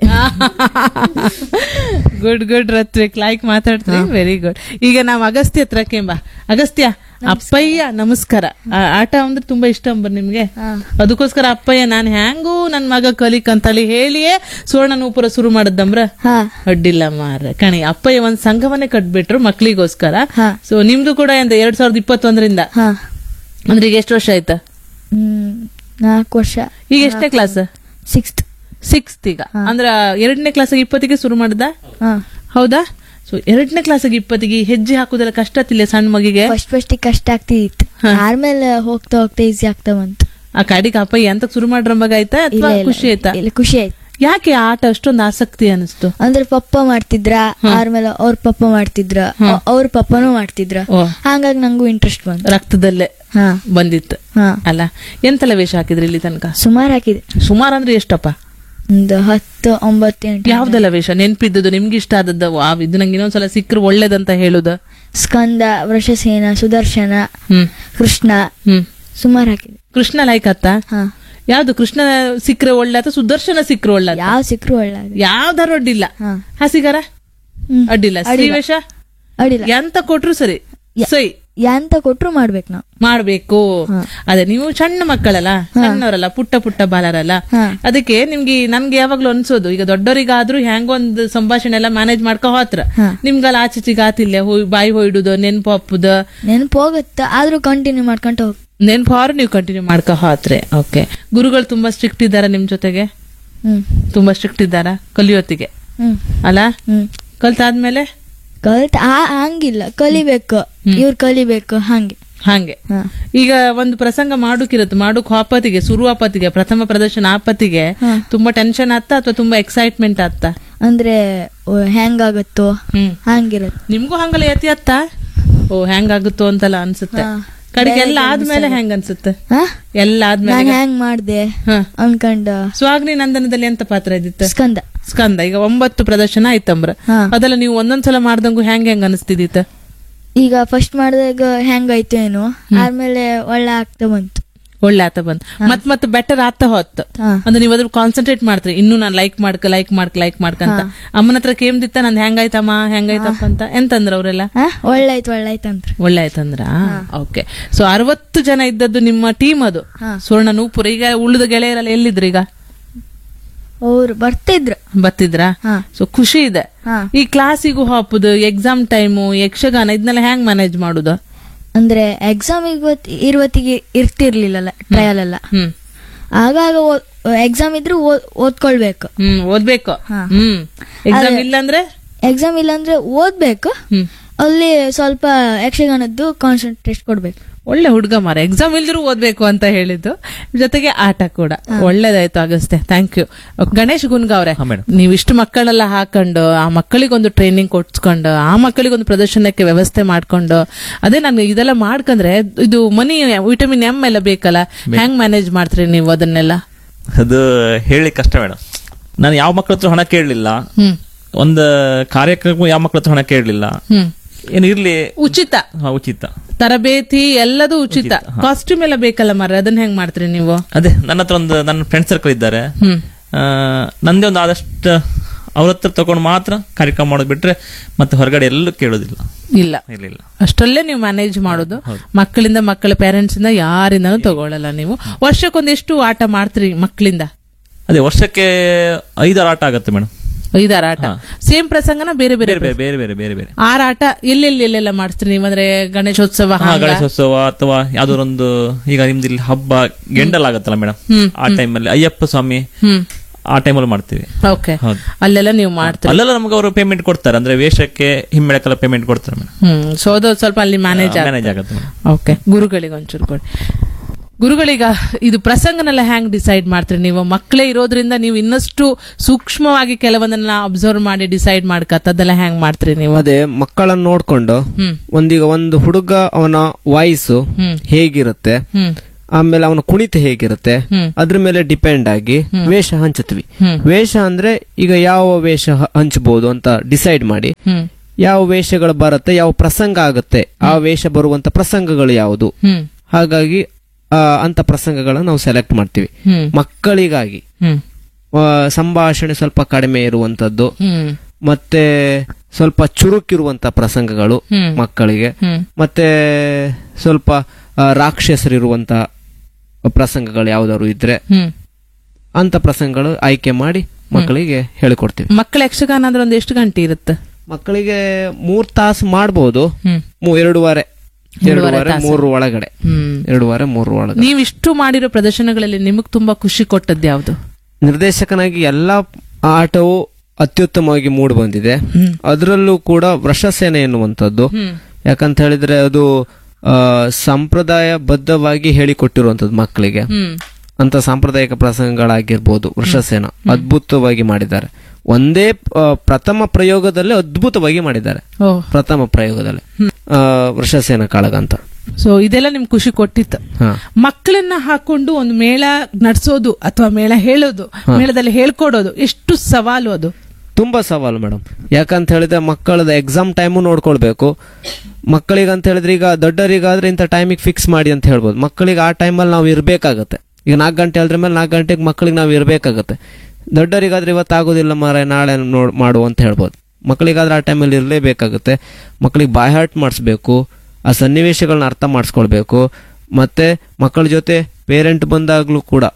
ಗುಡ್ ಗುಡ್ ರತ್ವಿಕ್ ಲೈಕ್ ಮಾತಾಡ್ತೀವಿ ವೆರಿ ಗುಡ್ ಈಗ ನಾವ್ ಅಗಸ್ತ್ಯ ಹತ್ರ ಕೇಂಬ ಅಗಸ್ತ್ಯ ಅಪ್ಪಯ್ಯ ನಮಸ್ಕಾರ ಆ ಆಟ ಅಂದ್ರೆ ತುಂಬಾ ಇಷ್ಟ ಅಂಬರ್ ನಿಮ್ಗೆ ಅದಕ್ಕೋಸ್ಕರ ಅಪ್ಪಯ್ಯ ನಾನ್ ಹ್ಯಾಂಗೂ ನನ್ ಮಗ ಕಲಿಕ್ ಅಂತೇಳಿ ಹೇಳಿಯೇ ಸುವರ್ಣ ನೂಪುರ ಶುರು ಮಾಡದಂಬ್ರ ಹಾ ಅಡ್ಡಿಲ್ಲ ಮಾರ ಕಣಿ ಅಪ್ಪಯ್ಯ ಒಂದ್ ಸಂಘವನ್ನೇ ಕಟ್ಬಿಟ್ರು ಮಕ್ಳಿಗೋಸ್ಕರ ಹಾ. ಸೊ ನಿಮ್ದು ಕೂಡ ಎಂತ ಎರಡ್ ಸಾವಿರದ ಇಪ್ಪತ್ತೊಂದರಿಂದ ಹಾ ಅಂದ್ರೆ ಈಗ ಎಷ್ಟು ವರ್ಷ ಆಯ್ತಾ ಹ್ಮ್ ನಾಲ್ಕು ವರ್ಷ ಈಗ ಎಷ್ಟನೇ ಕ್ಲಾಸ್ ಸಿಕ್ಸ್ತ್ ಸಿಕ್ಸ್ತ್ ಈಗ ಅಂದ್ರ ಎರಡನೇ ಕ್ಲಾಸಿಗೆ ಇಪ್ಪತ್ತಿಗೆ ಶುರು ಮಾಡ್ದ ಹಾ ಹೌದಾ ಸೊ ಎರಡನೇ ಕ್ಲಾಸಿಗೆ ಇಪ್ಪತ್ತಿಗೆ ಈ ಹೆಜ್ಜೆ ಹಾಕುದೆಲ್ಲ ಕಷ್ಟ ಆತಿಲ್ಲ ಸಣ್ಣ ಮಗಿಗೆ ಫಸ್ಟ್ ಫಸ್ಟ್ ಕಷ್ಟ ಆಗ್ತಿತ್ತು ಆದ್ಮೇಲೆ ಹೋಗ್ತಾ ಹೋಗ್ತಾ ಈಸಿ ಆಗ್ತಾ ಬಂತು ಆ ಕಾಡಿಗೆ ಅಪ್ಪ ಎಂತ ಶುರು ಮಾಡ್ರ ಮಗ ಆಯ್ತಾ ಇಲ್ಲ ಅಥವಾ ಇಲ್ಲ ಖುಷಿ ಆಯ್ತಾ ಇಲ್ಲ ಖುಷಿ ಆಯ್ತು ಯಾಕೆ ಆ ಆಟ ಅಷ್ಟೊಂದು ಆಸಕ್ತಿ ಅನಿಸ್ತು ಅಂದ್ರೆ ಪಪ್ಪ ಮಾಡ್ತಿದ್ರ ಆದ್ಮೇಲೆ ಅವ್ರ ಪಪ್ಪ ಮಾಡ್ತಿದ್ರ ಅವ್ರ ಪಪ್ಪನೂ ಮಾಡ್ತಿದ್ರ ಓ. ಹಂಗಾಗಿ ನಂಗೂ ಇಂಟ್ರೆಸ್ಟ್ ಬಂತು ರಕ್ತದಲ್ಲೇ ಹಾ ಬಂದಿತ್ತು ಹಾ ಅಲ್ಲ ಎಂತೆಲ್ಲ ವೇಷ ಹಾಕಿದ್ರಿ ಇಲ್ಲಿ ತನಕ ಸುಮಾರು ಹಾಕಿದೆ ಸುಮಾರು ಅಂದ್ರೆ ಎಷ್ಟಪ್ಪ ಒಂದು ಹತ್ತು ಒಂಬತ್ತು ಎಂಟು ಯಾವ್ದೆಲ್ಲ ವೇಷ ನೆನ್ಪಿದ್ದದು ನಿಮ್ಗೆ ಇಷ್ಟ ಆದದ್ದು ಆ ಇದು ನಂಗೆ ಇನ್ನೊಂದ್ಸಲ ಸಿಕ್ಕರು ಒಳ್ಳೇದಂತ ಹೇಳುದು ಸ್ಕಂದ ವೃಷಸೇನ ಸುದರ್ಶನ ಹ್ಮ್ ಕೃಷ್ಣ ಹ್ಮ್ ಸುಮಾರು ಹಾಕಿದೆ ಕೃಷ್ಣ ಲೈಕ್ ಅತ್ತ ಹಾ ಯಾವ್ದು ಕೃಷ್ಣ ಸಿಕ್ಕ್ರೆ ಒಳ್ಳೆ ಅಥವಾ ಸುದರ್ಶನ ಸಿಕ್ಕ್ರೆ ಒಳ್ಳೆ ಆತ? ಯಾವ ಸಿಕ್ರು ಒಳ್ಳೆ ಯಾವ್ದಾರು ಅಡ್ಡಿಲ್ಲ ಹಾ. ಹಸಿಗಾರ ಹ್ಮ್. ಅಡ್ಡಿಲ್ಲ ಶ್ರೀವೇಷ ಅಡಿಲ್ಲ ಎಂತ ಕೊಟ್ರು ಸರಿ ಸೈ ಎಂತ ಕೊಟ್ರು ಮಾಡ್ಬೇಕು ನಾವು ಮಾಡ್ಬೇಕು ಅದೇ ನೀವು ಸಣ್ಣ ಮಕ್ಕಳಲ್ಲ ಸಣ್ಣವರಲ್ಲ ಪುಟ್ಟ ಪುಟ್ಟ ಬಾಲರಲ್ಲ ಹಾ. ಅದಕ್ಕೆ ನಿಮ್ಗೆ ನನ್ಗೆ ಯಾವಾಗ್ಲೂ ಅನ್ಸೋದು ಈಗ ದೊಡ್ಡವರಿಗಾದ್ರೂ ಹೆಂಗೊಂದು ಸಂಭಾಷಣೆ ಎಲ್ಲ ಮ್ಯಾನೇಜ್ ಮಾಡ್ಕೊ ಹೋತ್ರ ಹಾ. ನಿಮ್ಗಲ್ಲ ಆಚೀಚಿಗೆ ಆತಿಲ್ಲ ಹೋಯ್- ಬಾಯಿ ಹೊಯ್ಡುದು ನೆನ್ಪು ಅಪ್ಪುದ ನೆನಪು ಹೋಗುತ್ತ ಆದ್ರೂ ಕಂಟಿನ್ಯೂ ಮಾಡ್ಕೊಂತ ಹೋಗ್ ನೆನ್ಪಾರು ನೀವು ಕಂಟಿನ್ಯೂ ಮಾಡ್ಕೊ ಹೋತ್ರೆ ಓಕೆ ಗುರುಗಳು ತುಂಬಾ ಸ್ಟ್ರಿಕ್ಟ್ ಇದ್ದಾರಾ ನಿಮ್ ಜೊತೆಗೆ ಹ್ಮ್ ತುಂಬಾ ಸ್ಟ್ರಿಕ್ಟ್ ಇದ್ದಾರಾ ಕಲಿಯೋತ್ತಿಗೆ ಹ್ಮ್ ಅಲ್ಲ ಹ್ಮ್ ಕಲ್ತಾದ್ಮೇಲೆ ಕಲ್ತ್ ಆ ಹಂಗಿಲ್ಲ ಕಲಿಬೇಕು ಇವ್ರು ಕಲಿಬೇಕು ಹಂಗೆ ಹಾಗೆ ಹಾ. ಈಗ ಒಂದು ಪ್ರಸಂಗ ಮಾಡುಕಿರತ್ತೆ ಮಾಡುಕ್ ಆಪತ್ತಿಗೆ ಶುರು ಆಪತ್ತಿಗೆ ಪ್ರಥಮ ಪ್ರದರ್ಶನ ಆಪತ್ತಿಗೆ ತುಂಬಾ ಟೆನ್ಷನ್ ಆತ್ತ ಅಥವಾ ತುಂಬಾ ಎಕ್ಸೈಟ್ಮೆಂಟ್ ಆತ್ತ ಅಂದ್ರೆ ಓ, ಹೆಂಗಾಗತ್ತೋ ಹ್ಮ್ ಹಂಗಿರತ್ತೆ ನಿಮ್ಗೂ ಹಂಗಲ್ಲ ಯತಿ ಅತ್ತ ಓ ಹೆಂಗಾಗುತ್ತೋ ಅಂತೆಲ್ಲ ಅನ್ಸುತ್ತೆ ಹಾ. ಕಡೆಗೆ ಎಲ್ಲ ಆದ್ಮೇಲೆ ಹೆಂಗ್ ಅನ್ಸುತ್ತೆ ಹಾ ಎಲ್ಲ ನಾನ್ ಆದ್ಮೇಲೆ ಹೆಂಗ್ ಮಾಡ್ದೆ ಹಾ. ಅನ್ಕಂಡ ಸ್ವಾಗ್ನಿ ನಂದನದಲ್ಲಿ ಎಂತ ಪಾತ್ರ ಇದ್ದಿತ್ತು ಸ್ಕಂದ ಸ್ಕಂದ ಈಗ ಒಂಬತ್ತು ಪ್ರದರ್ಶನ ಆಯ್ತಂಬ್ರ ಹಾ. ಅದೆಲ್ಲ ನೀವು ಒಂದೊಂದ್ಸಲ ಮಾಡ್ದಂಗು ಹೆಂಗ್ ಹೆಂಗ್ ಅನಿಸ್ತಿದಿತ್ತ ಈಗ ಫಸ್ಟ್ ಮಾಡಿದಾಗ ಹೆಂಗಾಯ್ತು ಏನೋ ಆದ್ಮೇಲೆ ಒಳ್ಳೆ ಆಗ್ತಾ ಬಂತು ಒಳ್ಳೆ ಆತ ಬಂದ್ ಮತ್ ಮತ್ ಬೆಟರ್ ಆತ ಹೊತ್ತು ಹಾ. ಅಂದ್ರೆ ನೀವ್ ಅದ್ರ ಕಾನ್ಸಂಟ್ರೇಟ್ ಮಾಡ್ತೀರಿ ಇನ್ನು ನಾನ್ ಲೈಕ್ ಮಾಡ್ಕ ಲೈಕ್ ಮಾಡ್ಕ ಲೈಕ್ ಮಾಡ್ಕಂತ ಅಮ್ಮನ ಹತ್ರ ಕೇಮ್ದಿತ್ತ ನಂದ್ ಹೆಂಗಾಯ್ತಮ್ಮ ಹೆಂಗಾಯ್ತಪ್ಪ ಅಂತ ಎಂತಂದ್ರ ಅವ್ರೆಲ್ಲ ಹಾ ಒಳ್ಳಾಯ್ತು ಒಳ್ಳಾಯ್ತು ಅಂದ್ರ ಒಳ್ಳೆ ಆಯ್ತಂದ್ರ ಓಕೆ ಸೊ ಅರವತ್ತು ಜನ ಇದ್ದದ್ದು ನಿಮ್ಮ ಟೀಮ್ ಅದು ಹಾ. ಸುವರ್ಣ ನೂಪುರ ಈಗ ಉಳಿದ ಗೆಳೆಯರೆಲ್ಲ ಎಲ್ಲಿದ್ರು ಈಗ ಅವ್ರು ಬರ್ತಿದ್ರು ಬತ್ತಿದ್ರಾ ಹಾ. ಸೊ ಖುಷಿ ಇದೆ ಹಾ. ಈ ಕ್ಲಾಸಿಗೂ ಹಾಪುದು ಎಕ್ಸಾಮ್ ಟೈಮು ಯಕ್ಷಗಾನ ಇದನ್ನೆಲ್ಲ ಹೆಂಗ್ ಮ್ಯಾನೇಜ್ ಮಾಡುದು ಅಂದ್ರೆ ಎಕ್ಸಾಮ್ ಇವತ್ ಇರುವತ್ತಿಗೆ ಇರ್ತಿರ್ಲಿಲ್ಲಲ್ಲ ಟ್ರಯಲ್ ಎಲ್ಲ ಹ್ಮ್ ಆಗಾಗ ಎಕ್ಸಾಮ್ ಇದ್ರು ಓದ್- ಓದ್ಕೊಳ್ಬೇಕು ಹ್ಮ್ ಓದ್ಬೇಕು ಹಾ. ಹ್ಮ್ ಎಕ್ಸಾಮ್ ಇಲ್ಲಾಂದ್ರೆ ಎಕ್ಸಾಮ್ ಇಲ್ಲಾಂದ್ರೆ ಓದ್ಬೇಕು ಹ್ಮ್ ಅಲ್ಲಿ ಸ್ವಲ್ಪ ಯಕ್ಷಗಾನದ್ದು ಕಾನ್ಸಂಟ್ರೇಟ್ ಕೊಡ್ಬೇಕು ಒಳ್ಳೆ ಹುಡುಗ ಮಾರ ಎಕ್ಸಾಮ್ ಇಲ್ದಿರೂ ಓದ್ಬೇಕು ಅಂತ ಹೇಳಿದ್ದು ಜೊತೆಗೆ ಆಟ ಕೂಡ ಒಳ್ಳೇದಾಯ್ತು ಆಗಸ್ತೆ ಥ್ಯಾಂಕ್ ಯು ಗಣೇಶ್ ಗುನ್ಗ ಅವ್ರೆ ಹಾ, madam. ನೀವು ಇಷ್ಟು ಮಕ್ಕಳೆಲ್ಲ ಹಾಕೊಂಡು ಆ ಮಕ್ಕಳಿಗೊಂದು ಟ್ರೈನಿಂಗ್ ಕೊಡ್ಸ್ಕೊಂಡು ಆ ಮಕ್ಕಳಿಗೊಂದು ಪ್ರದರ್ಶನಕ್ಕೆ ವ್ಯವಸ್ಥೆ ಮಾಡ್ಕೊಂಡು ಅದೇ ನಾನು ಇದೆಲ್ಲ ಮಾಡ್ಕಂದ್ರೆ ಇದು ಮನಿ ವಿಟಮಿನ್ ಎಂ ಎಲ್ಲ ಬೇಕಲ್ಲ ಹೆಂಗ್ ಮ್ಯಾನೇಜ್ ಮಾಡ್ತೀರಿ ನೀವು ಅದನ್ನೆಲ್ಲ ಅದು ಹೇಳಿ ಕಷ್ಟ ಮೇಡಮ್ ನಾನು ಯಾವ ಮಕ್ಳ ಹತ್ರ ಹಣ ಕೇಳಲಿಲ್ಲ ಹ್ಮ್ ಒಂದು ಕಾರ್ಯಕ್ರಮ ಯಾವ ಮಕ್ಳ ಹತ್ರ ಹಣ ಕೇಳಲಿಲ್ಲ ಹ್ಮ್ ಏನು ಇರ್ಲಿ ಉಚಿತ ಹಾ, ಉಚಿತ ತರಬೇತಿ ಎಲ್ಲದೂ ಉಚಿತ ಕಾಸ್ಟ್ಯೂಮ್ ಎಲ್ಲ ಬೇಕಲ್ಲ ಮಾರ ಅದನ್ನ ಹೆಂಗ್ ಮಾಡ್ತೀರಿ ನೀವು ಅದೇ ನನ್ನ ಹತ್ರ ಒಂದು ನನ್ನ ಫ್ರೆಂಡ್ ಸರ್ಕಲ್ ಇದ್ದಾರೆ ಹ್ಮ್ ಆ, ನಂದೇ ಒಂದು ಆದಷ್ಟು ಅವ್ರ ಹತ್ರ ತಗೊಂಡು ಮಾತ್ರ ಕಾರ್ಯಕ್ರಮ ಮಾಡೋದು ಬಿಟ್ರೆ ಮತ್ತೆ ಹೊರಗಡೆ ಎಲ್ಲೂ ಕೇಳೋದಿಲ್ಲ ಇಲ್ಲ ಇರ್ಲಿಲ್ಲ ಅಷ್ಟರಲ್ಲೇ ನೀವು ಮ್ಯಾನೇಜ್ ಮಾಡೋದು ಮಕ್ಕಳಿಂದ ಮಕ್ಕಳ ಪೇರೆಂಟ್ಸ್ ಇಂದ ಯಾರಿಂದನೂ ತಗೊಳ್ಳಲ್ಲ ನೀವು ವರ್ಷಕ್ಕೊಂದು ಎಷ್ಟು ಆಟ ಮಾಡ್ತೀರಿ ಮಕ್ಕಳಿಂದ ಅದೇ ವರ್ಷಕ್ಕೆ ಐದಾರು ಆಟ ಆಗುತ್ತೆ ಮೇಡಮ್ ಐದಾರು ಆಟ ಸೇಮ್ ಪ್ರಸಂಗನ ಬೇರೆ ಬೇರೆ ಬೇರೆ ಬೇರೆ ಬೇರೆ ಬೇರೆ ಬೇರೆ ಬೇರೆ ಆರ್ ಆಟ ಎಲ್ಲೆಲ್ಲಿ ಎಲ್ಲೆಲ್ಲ ಮಾಡ್ತೀರಿ ನೀವು ಅಂದ್ರೆ ಗಣೇಶೋತ್ಸವ ಹಾ ಹಾಂಗ? ಗಣೇಶೋತ್ಸವ ಅಥವಾ ಯಾವ್ದಾರೊಂದು ಈಗ ನಿಮ್ದು ಇಲ್ಲಿ ಹಬ್ಬ ಗೆಂಡಲ್ ಆಗತ್ತಲ್ಲ ಮೇಡಮ್ ಹ್ಮ್. ಆ ಟೈಮಲ್ಲಿ ಅಯ್ಯಪ್ಪ ಸ್ವಾಮಿ ಹ್ಮ್ ಆ ಟೈಮಲ್ಲಿ ಮಾಡ್ತೀವಿ ಓಕೆ ಹೌದು. ಅಲ್ಲೆಲ್ಲ ನೀವು ಮಾಡ್ತೀರಿ ಅಲ್ಲೆಲ್ಲ ನಮ್ಗೆ ಅವರು ಪೇಮೆಂಟ್ ಕೊಡ್ತಾರೆ ಅಂದ್ರೆ ವೇಷಕ್ಕೆ ಹಿಮ್ಮೆಳಕ್ಕೆಲ್ಲ ಪೇಮೆಂಟ್ ಕೊಡ್ತಾರೆ ಮೇಡಮ್ ಹ್ಮ್ ಸೊ ಅದು ಸ್ವಲ್ಪ ಅಲ್ಲಿ ಮ್ಯಾನೇಜ್ ಮ್ಯಾನೇಜ್ ಆಗುತ್ತೆ ಮೇಡಮ್ ಓಕೆ ಗುರುಗಳಿಗೆ ಒಂಚೂರು ಕೊಡಿ ಗುರುಗಳೀಗ ಇದು ಪ್ರಸಂಗನೆಲ್ಲ ಹ್ಯಾಂಗ್ ಡಿಸೈಡ್ ಮಾಡ್ತೀರಿ ನೀವು ಮಕ್ಕಳೇ ಇರೋದ್ರಿಂದ ನೀವು ಇನ್ನಷ್ಟು ಸೂಕ್ಷ್ಮವಾಗಿ ಕೆಲವೊಂದನ್ನ ಅಬ್ಸರ್ವ್ ಮಾಡಿ ಡಿಸೈಡ್ ಮಾಡ್ಕತ್ತದೆಲ್ಲ ಹ್ಯಾಂಗ್ ಮಾಡ್ತೀರಿ ನೀವು ಅದೇ ಮಕ್ಕಳನ್ನ ನೋಡ್ಕೊಂಡು ಹ್ಮ್ ಒಂದೀಗ ಒಂದು ಹುಡುಗ ಅವನ ವಾಯ್ಸು ಹ್ಮ್ ಹೇಗಿರುತ್ತೆ ಹ್ಮ್ ಆಮೇಲೆ ಅವನ ಕುಣಿತ ಹೇಗಿರುತ್ತೆ ಹ್ಮ್. ಅದ್ರ ಮೇಲೆ ಡಿಪೆಂಡ್ ಆಗಿ ವೇಷ ಹಂಚುತ್ವಿ ಹ್ಮ್. ವೇಷ ಅಂದ್ರೆ ಈಗ ಯಾವ ವೇಷ ಹ- ಹಂಚಬಹುದು ಅಂತ ಡಿಸೈಡ್ ಮಾಡಿ ಹ್ಮ್ ಯಾವ ವೇಷಗಳು ಬರುತ್ತೆ ಯಾವ ಪ್ರಸಂಗ ಆಗುತ್ತೆ ಆ ವೇಷ ಬರುವಂತ ಪ್ರಸಂಗಗಳು ಯಾವುದು ಹ್ಮ್ ಹಾಗಾಗಿ ಆ, ಅಂತ ಪ್ರಸಂಗಗಳನ್ನ ನಾವು ಸೆಲೆಕ್ಟ್ ಮಾಡ್ತೀವಿ ಹ್ಮ್ ಮಕ್ಕಳಿಗಾಗಿ ಹ್ಮ್ ಆ, ಸಂಭಾಷಣೆ ಸ್ವಲ್ಪ ಕಡಿಮೆ ಇರುವಂತದ್ದು ಹ್ಮ್ ಮತ್ತೆ ಸ್ವಲ್ಪ ಚುರುಕಿರುವಂತ ಪ್ರಸಂಗಗಳು ಹ್ಮ್. ಮಕ್ಕಳಿಗೆ ಹ್ಮ್ ಮತ್ತೆ ಸ್ವಲ್ಪ ಆ, ರಾಕ್ಷಸರಿರುವಂತ ಪ್ರಸಂಗಗಳು ಯಾವ್ದಾದ್ರು ಇದ್ರೆ ಹ್ಮ್ ಅಂತ ಪ್ರಸಂಗಗಳು ಆಯ್ಕೆ ಮಾಡಿ ಮಕ್ಕಳಿಗೆ ಹೇಳಿಕೊಡ್ತೀವಿ ಮಕ್ಕಳ ಯಕ್ಷಗಾನ ಅಂದ್ರೆ ಒಂದು ಎಷ್ಟು ಗಂಟೆ ಇರುತ್ತೆ ಮಕ್ಕಳಿಗೆ ಮೂರ್ ತಾಸು ಮಾಡ್ಬೋದು ಹ್ಮ್ ಮೂ- ಎರಡೂವರೆ ಎರಡೂವರೆ ಎರಡೂವರೆ ತಾಸು. ಮೂರು ಒಳಗಡೆ ಹ್ಮ್ ಎರಡೂವರೆ ಮೂರು ಒಳಗಡೆ ನೀವ್ ಇಷ್ಟು ಮಾಡಿರೋ ಪ್ರದರ್ಶನಗಳಲ್ಲಿ ನಿಮಗ್ ತುಂಬಾ ಖುಷಿ ಕೊಟ್ಟದ್ದು ಯಾವ್ದು ನಿರ್ದೇಶಕನಾಗಿ ಎಲ್ಲಾ ಆಟವು ಅತ್ಯುತ್ತಮವಾಗಿ ಮೂಡಿ ಬಂದಿದೆ ಹ್ಮ್. ಅದರಲ್ಲೂ ಕೂಡ ವೃಷಸೇನೆ ಎನ್ನುವಂಥದ್ದು ಹ್ಮ್ ಯಾಕಂತ ಹೇಳಿದ್ರೆ ಅದು ಆ, ಸಂಪ್ರದಾಯಬದ್ಧವಾಗಿ ಹೇಳಿಕೊಟ್ಟಿರುವಂತದ್ದು ಮಕ್ಕಳಿಗೆ ಹ್ಮ್ ಅಂತ ಸಾಂಪ್ರದಾಯಿಕ ಪ್ರಸಂಗಗಳಾಗಿರ್ಬೋದು ವೃಷಸೇನ ಅದ್ಭುತವಾಗಿ ಮಾಡಿದ್ದಾರೆ ಒಂದೇ ಆ, ಪ್ರಥಮ ಪ್ರಯೋಗದಲ್ಲೇ ಅದ್ಭುತವಾಗಿ ಮಾಡಿದ್ದಾರೆ ಓ ಪ್ರಥಮ ಪ್ರಯೋಗದಲ್ಲಿ ಆ, ವೃಷಸೇನ ಕಾಳಗ ಅಂತ ಸೊ ಇದೆಲ್ಲ ನಿಮ್ಗೆ ಖುಷಿ ಕೊಟ್ಟಿತ್ತು ಹಾ ಮಕ್ಕಳನ್ನ ಹಾಕೊಂಡು ಒಂದು ಮೇಳ ನಡ್ಸೋದು ಅಥವಾ ಮೇಳ ಹೇಳೋದು ಮೇಳದಲ್ಲಿ ಹೇಳ್ಕೊಡೋದು ಎಷ್ಟು ಸವಾಲು ಅದು ತುಂಬಾ ಸವಾಲು ಮೇಡಮ್ ಯಾಕಂತ ಹೇಳಿದ್ರೆ ಮಕ್ಕಳದ ಎಕ್ಸಾಮ್ ಟೈಮು ನೋಡ್ಕೊಳ್ಬೇಕು ಮಕ್ಕಳಿಗೆ ಅಂತ ಹೇಳಿದ್ರೆ ಈಗ ದೊಡ್ಡರಿಗಾದ್ರೆ ಇಂಥ ಟೈಮಿಗೆ ಫಿಕ್ಸ್ ಮಾಡಿ ಅಂತ ಹೇಳ್ಬೋದು ಮಕ್ಕಳಿಗೆ ಆ ಟೈಮಲ್ಲಿ ನಾವು ಇರಬೇಕಾಗತ್ತೆ ಈಗ ನಾಲ್ಕು ಗಂಟೆ ಹೇಳಿದ್ರ ಮೇಲೆ ನಾಲ್ಕು ಗಂಟೆಗೆ ಮಕ್ಕಳಿಗೆ ನಾವು ಇರಬೇಕಾಗತ್ತೆ ದೊಡ್ಡರಿಗಾದ್ರೆ ಇವತ್ತು ಆಗೋದಿಲ್ಲ ಮಾರ ನಾಳೆ ನೋಡ್ ಮಾಡು ಅಂತ ಹೇಳ್ಬೋದು ಮಕ್ಕಳಿಗಾದ್ರೆ ಆ ಟೈಮಲ್ಲಿ ಇರಲೇಬೇಕಾಗುತ್ತೆ ಮಕ್ಕಳಿಗೆ ಬಾಯ್ ಹಾರ್ಟ್ ಮಾಡಿಸ್ಬೇಕು ಆ ಸನ್ನಿವೇಶಗಳನ್ನ ಅರ್ಥ ಮಾಡಿಸ್ಕೊಳ್ಬೇಕು ಮತ್ತೆ ಮಕ್ಕಳ ಜೊತೆ ಪೇರೆಂಟ್ ಬಂದಾಗ್ಲೂ ಕೂಡ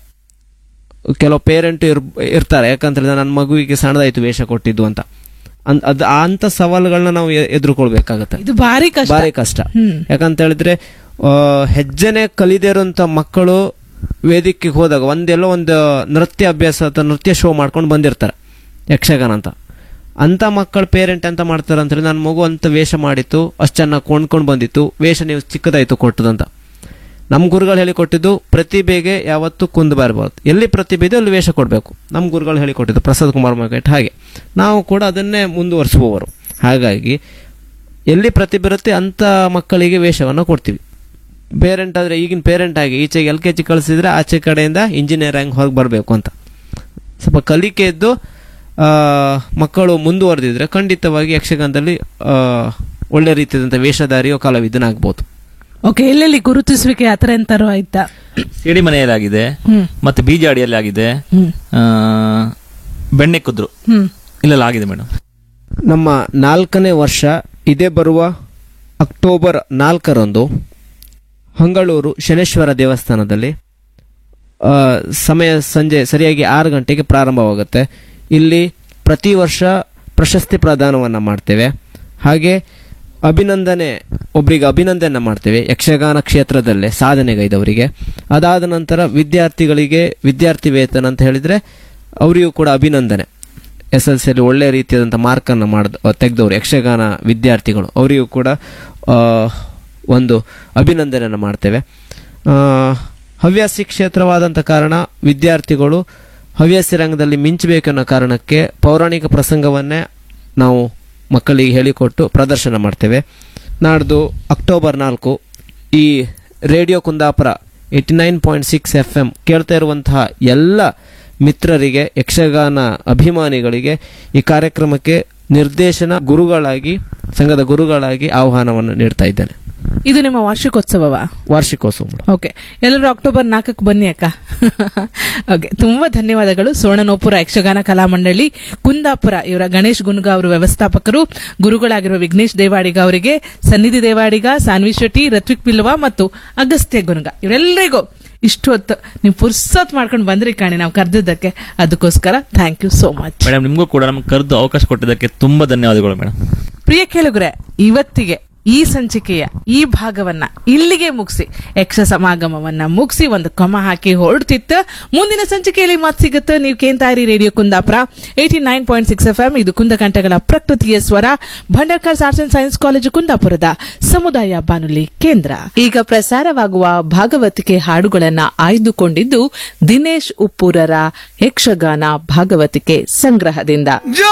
ಕೆಲವು ಪೇರೆಂಟ್ ಇರ್ ಇರ್ತಾರೆ ಯಾಕಂತ ಹೇಳಿದ್ರೆ ನನ್ನ ಮಗುವಿಗೆ ಸಣ್ಣದಾಯ್ತು ವೇಷ ಕೊಟ್ಟಿದ್ದು ಅಂತ ಅನ್- ಅದ್ ಆ ಅಂತ ಸವಾಲುಗಳನ್ನ ನಾವು ಎ- ಎದುರ್ಕೊಳ್ಬೇಕಾಗತ್ತೆ ಇದು ಭಾರಿ ಕಷ್ಟ ಭಾರಿ ಕಷ್ಟ ಹ್ಮ್. ಯಾಕಂತ ಹೇಳಿದ್ರೆ ಆ, ಹೆಜ್ಜೆನೆ ಕಲಿದೇ ಇರುವಂತ ಮಕ್ಕಳು ವೇದಿಕೆಗೆ ಹೋದಾಗ ಒಂದೆಲ್ಲೋ ಒಂದು ನೃತ್ಯ ಅಭ್ಯಾಸ ಅಥವಾ ನೃತ್ಯ ಶೋ ಮಾಡ್ಕೊಂಡು ಬಂದಿರ್ತಾರೆ ಯಕ್ಷಗಾನ ಅಂತ ಅಂತ ಮಕ್ಕಳ ಪೇರೆಂಟ್ ಅಂತ ಮಾಡ್ತಾರೆ ಅಂತ ಹೇಳಿ ನನ್ನ ಮಗು ಅಂತ ವೇಷ ಮಾಡಿತ್ತು ಅಷ್ಟು ಚೆನ್ನಾಗಿ ಕೊಂಡ್ಕೊಂಡು ಬಂದಿತ್ತು ವೇಷ ನೀವು ಚಿಕ್ಕದಾಯ್ತು ಕೊಟ್ಟದಂತ ನಮ್ಮ ಗುರುಗಳು ಹೇಳಿಕೊಟ್ಟಿದ್ದು ಪ್ರತಿಭೆಗೆ ಯಾವತ್ತೂ ಕುಂದಬಾರಬಾರ್ದು ಎಲ್ಲಿ ಪ್ರತಿಭೆ ಇದೆ ಅಲ್ಲಿ ವೇಷ ಕೊಡಬೇಕು ನಮ್ಮ ಗುರುಗಳು ಹೇಳಿಕೊಟ್ಟಿದ್ದು ಪ್ರಸಾದ್ ಕುಮಾರ್ ಮಗಟ್ ಹಾಗೆ ನಾವು ಕೂಡ ಅದನ್ನೇ ಮುಂದುವರಿಸುವವರು ಹಾಗಾಗಿ ಎಲ್ಲಿ ಪ್ರತಿಭೆ ಇರುತ್ತೆ ಅಂತ ಮಕ್ಕಳಿಗೆ ವೇಷವನ್ನು ಕೊಡ್ತೀವಿ ಪೇರೆಂಟ್ ಆದರೆ ಈಗಿನ ಪೇರೆಂಟ್ ಆಗಿ ಈಚೆಗೆ ಎಲ್ ಕೆ ಜಿ ಕಳಿಸಿದ್ರೆ ಆಚೆ ಕಡೆಯಿಂದ ಇಂಜಿನಿಯರ್ ಆಗಿ ಹೊರಗೆ ಬರಬೇಕು ಅಂತ ಸ್ವಲ್ಪ ಕಲಿಕೆ ಇದ್ದು ಆ, ಮಕ್ಕಳು ಮುಂದುವರೆದಿದ್ರೆ ಖಂಡಿತವಾಗಿ ಯಕ್ಷಗಾನದಲ್ಲಿ ಆ, ಒಳ್ಳೆ ರೀತಿಯಾದಂಥ ವೇಷಧಾರಿಯೋ ಕಲಾವಿದನಾಗ್ಬೋದು ಓಕೆ ಎಲ್ಲೆಲ್ಲಿ ಗುರುತಿಸುವಿಕೆ ಆತರ ಎಂತಾರು ಆಯ್ತಾ ಸಿಡಿ ಮನೆಯಲ್ಲಿ ಆಗಿದೆ ಹ್ಮ್ ಮತ್ತೆ ಬೀಜಾಡಿಯಲ್ಲಿ ಆಗಿದೆ ಹ್ಮ್ ಆ, ಬೆಣ್ಣೆ ಕುದ್ರು ಹ್ಮ್ ಇಲ್ಲೆಲ್ಲ ಆಗಿದೆ ಮೇಡಮ್ ನಮ್ಮ ನಾಲ್ಕನೇ ವರ್ಷ ಇದೇ ಬರುವ ಅಕ್ಟೋಬರ್ ನಾಲ್ಕರಂದು ಹಂಗಳೂರು ಶನೇಶ್ವರ ದೇವಸ್ಥಾನದಲ್ಲಿ ಆ, ಸಮಯ ಸಂಜೆ ಸರಿಯಾಗಿ ಆರು ಗಂಟೆಗೆ ಪ್ರಾರಂಭವಾಗುತ್ತೆ ಇಲ್ಲಿ ಪ್ರತಿ ವರ್ಷ ಪ್ರಶಸ್ತಿ ಪ್ರದಾನವನ್ನು ಮಾಡ್ತೇವೆ ಹಾಗೆ ಅಭಿನಂದನೆ ಒಬ್ಬರಿಗೆ ಅಭಿನಂದನೆ ಮಾಡ್ತೇವೆ ಯಕ್ಷಗಾನ ಕ್ಷೇತ್ರದಲ್ಲೇ ಸಾಧನೆಗೈದವರಿಗೆ ಅದಾದ ನಂತರ ವಿದ್ಯಾರ್ಥಿಗಳಿಗೆ ವಿದ್ಯಾರ್ಥಿ ವೇತನ ಅಂತ ಹೇಳಿದ್ರೆ ಅವರಿಗೂ ಕೂಡ ಅಭಿನಂದನೆ ಎಸ್ ಎಲ್ ಸಿಯಲ್ಲಿ ಒಳ್ಳೆ ರೀತಿಯಾದಂಥ ಮಾರ್ಕನ್ನು ಮಾಡಿದ ತೆಗೆದವರು ಯಕ್ಷಗಾನ ವಿದ್ಯಾರ್ಥಿಗಳು ಅವರಿಗೂ ಕೂಡ ಆ, ಒಂದು ಅಭಿನಂದನೆಯನ್ನು ಮಾಡ್ತೇವೆ ಆ, ಹವ್ಯಾಸಿ ಕ್ಷೇತ್ರವಾದಂಥ ಕಾರಣ ವಿದ್ಯಾರ್ಥಿಗಳು ಹವ್ಯಾಸಿ ರಂಗದಲ್ಲಿ ಮಿಂಚಬೇಕೆನ್ನೋ ಕಾರಣಕ್ಕೆ ಪೌರಾಣಿಕ ಪ್ರಸಂಗವನ್ನೇ ನಾವು ಮಕ್ಕಳಿಗೆ ಹೇಳಿಕೊಟ್ಟು ಪ್ರದರ್ಶನ ಮಾಡ್ತೇವೆ ನಾಡ್ದು ಅಕ್ಟೋಬರ್ ನಾಲ್ಕು ಈ radio Kundapura eighty nine point six F M ಕೇಳ್ತಾ ಇರುವಂತಹ ಎಲ್ಲ ಮಿತ್ರರಿಗೆ ಯಕ್ಷಗಾನ ಅಭಿಮಾನಿಗಳಿಗೆ ಈ ಕಾರ್ಯಕ್ರಮಕ್ಕೆ ನಿರ್ದೇಶನ ಗುರುಗಳಾಗಿ ಸಂಘದ ಗುರುಗಳಾಗಿ ಆಹ್ವಾನವನ್ನು ನೀಡ್ತಾ ಇದ್ದೇನೆ ಇದು ನಿಮ್ಮ ವಾರ್ಷಿಕೋತ್ಸವವಾ ವಾರ್ಷಿಕೋತ್ಸವ ಮೇಡಮ್. ಓಕೆ ಎಲ್ಲರೂ ಅಕ್ಟೋಬರ್ ನಾಲ್ಕಕ್ಕೆ ಬನ್ನಿ ಅಕ್ಕ ಓಕೆ ತುಂಬಾ ಧನ್ಯವಾದಗಳು ಸುವರ್ಣನೋಪುರ ಯಕ್ಷಗಾನ ಕಲಾಮಂಡಳಿ ಕುಂದಾಪುರ ಇವರ ಗಣೇಶ್ ಗುನ್ಗಾ ಅವರು ವ್ಯವಸ್ಥಾಪಕರು ಗುರುಗಳಾಗಿರುವ ವಿಘ್ನೇಶ್ ದೇವಾಡಿಗ ಅವರಿಗೆ ಸನ್ನಿಧಿ ದೇವಾಡಿಗ ಸಾನ್ವಿ ಶೆಟ್ಟಿ ರತ್ವಿಕ್ ಪಿಲ್ವಾ ಮತ್ತು ಅಗಸ್ತ್ಯ ಗುನ್ಗಾ ಇವರೆಲ್ಲರಿಗೂ ಇಷ್ಟು ಹೊತ್ತು ನೀವು ಪುರ್ಸತ್ ಮಾಡ್ಕೊಂಡು ಬಂದ್ರಿ ಕಾಣಿ ನಾವು ಕರೆದಿದ್ದಕ್ಕೆ ಅದಕ್ಕೋಸ್ಕರ thank you so much madam ನಿಮಗೂ ಕೂಡ ನಮ್ಗೆ ಕರೆದು ಅವಕಾಶ ಕೊಟ್ಟಿದ್ದಕ್ಕೆ ತುಂಬಾ ಧನ್ಯವಾದಗಳು ಮೇಡಮ್ ಪ್ರಿಯ ಕೇಳುಗರೆ ಇವತ್ತಿಗೆ ಈ ಸಂಚಿಕೆಯ ಈ ಭಾಗವನ್ನ ಇಲ್ಲಿಗೆ ಮುಗಿಸಿ ಯಕ್ಷ ಸಮಾಗಮವನ್ನ ಮುಗಿಸಿ ಒಂದು ಕೊಮ ಹಾಕಿ ಹೊರಡ್ತಿತ್ತು ಮುಂದಿನ ಸಂಚಿಕೆಯಲ್ಲಿ ಮತ್ ಸಿಗುತ್ತೆ ನೀವು ಕೇಂತಾರಿ radio Kundapura eighty nine point six F M ಇದು ಕುಂದಕಂಠಗಳ ಪ್ರಕೃತಿಯ ಸ್ವರ Bhandarkar arts and science college ಕುಂದಾಪುರದ ಸಮುದಾಯ ಬಾನುಲಿ ಕೇಂದ್ರ ಈಗ ಪ್ರಸಾರವಾಗುವ ಭಾಗವತಿಕೆ ಹಾಡುಗಳನ್ನ ಆಯ್ದುಕೊಂಡಿದ್ದು ದಿನೇಶ್ ಉಪ್ಪೂರರ ಯಕ್ಷಗಾನ ಭಾಗವತಿಕೆ ಸಂಗ್ರಹದಿಂದ